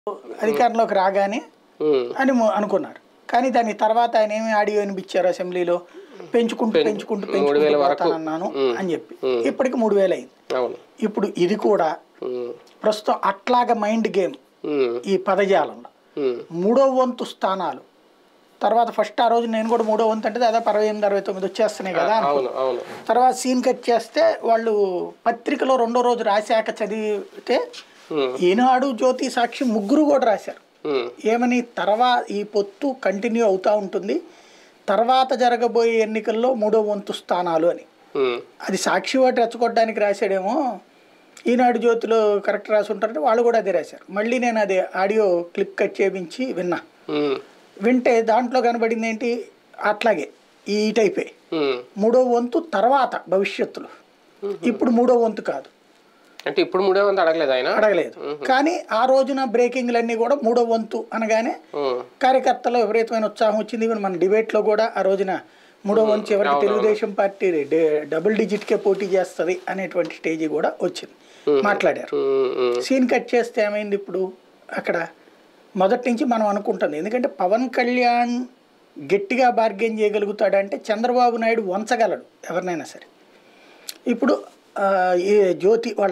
అధికారంలోకి రాగానే ఉమ్, అని ము- అనుకున్నారు కానీ దాని తర్వాత ఆయన ఏమి ఆడియో వినిపించారు అసెంబ్లీలో పెంచుకుంటూ పెంచుకుంటూ పెంచుకుంటూ పోతానన్నాను అని చెప్పి ఇప్పటికి మూడు వేలు అయింది అవును ఇప్పుడు ఇది కూడా ఉమ్, ప్రస్తుతం అట్లాగ మైండ్ గేమ్ ఉమ్, ఈ పదజాలంలో ఉమ్, మూడో వంతు స్థానాలు తర్వాత ఫస్ట్ ఆ రోజు నేను కూడా మూడో వంతు అంటే దాదాపు అరవై ఎనిమిది అరవై తొమ్మిది వచ్చేస్తున్నాయి కదా అవును అవును తర్వాత సీన్ కట్ చేస్తే వాళ్ళు పత్రికలో రెండో రోజు రాశాక చదివితే ఉమ్, ఈనాడు జ్యోతి సాక్షి ముగ్గురు కూడా రాశారు ఉమ్, ఏమని తర్వా ఈ పొత్తు కంటిన్యూ అవుతూ ఉంటుంది తర్వాత జరగబోయే ఎన్నికల్లో మూడో వంతు స్థానాలు అని ఉమ్, అది సాక్షి వాటి రెచ్చగొట్టడానికి రాశాడేమో ఈనాడు జ్యోతిలో కరెక్ట్ రాసి ఉంటారంటే వాళ్ళు కూడా అదే రాశారు మళ్ళీ నేను అది ఆడియో క్లిప్ కట్ చేయించి విన్నా ఉమ్, వింటే దాంట్లో కనబడింది ఏంటి అట్లాగే ఈ టైపే ఉమ్. మూడో వంతు తర్వాత భవిష్యత్తులో ఇప్పుడు మూడో వంతు కాదు అంటే ఇప్పుడు మూడే వంద అడగలేదు ఆయన అడగలేదు కానీ ఆ రోజున బ్రేకింగ్లన్నీ కూడా మూడో వంతు అనగానే ఉమ్, కార్యకర్తలో విపరీతమైన ఉత్సాహం వచ్చింది ఈవెన్ మన డిబేట్లో కూడా ఆ రోజున మూడో వంతు చివరికి తెలుగుదేశం పార్టీ డే- డబుల్ డిజిట్కే పోటీ చేస్తుంది అనేటువంటి స్టేజ్ కూడా వచ్చింది మాట్లాడారు ఉమ్, ఉమ్, సీన్ కట్ చేస్తే ఏమైంది ఇప్పుడు అక్కడ మొదటి నుంచి మనం అనుకుంటుంది ఎందుకంటే పవన్ కళ్యాణ్ గట్టిగా బార్గెన్ చేయగలుగుతాడంటే చంద్రబాబు నాయుడు వంచగలడు ఎవరినైనా సరే ఇప్పుడు ఆ, ఈ జ్యోతి వాళ్ళ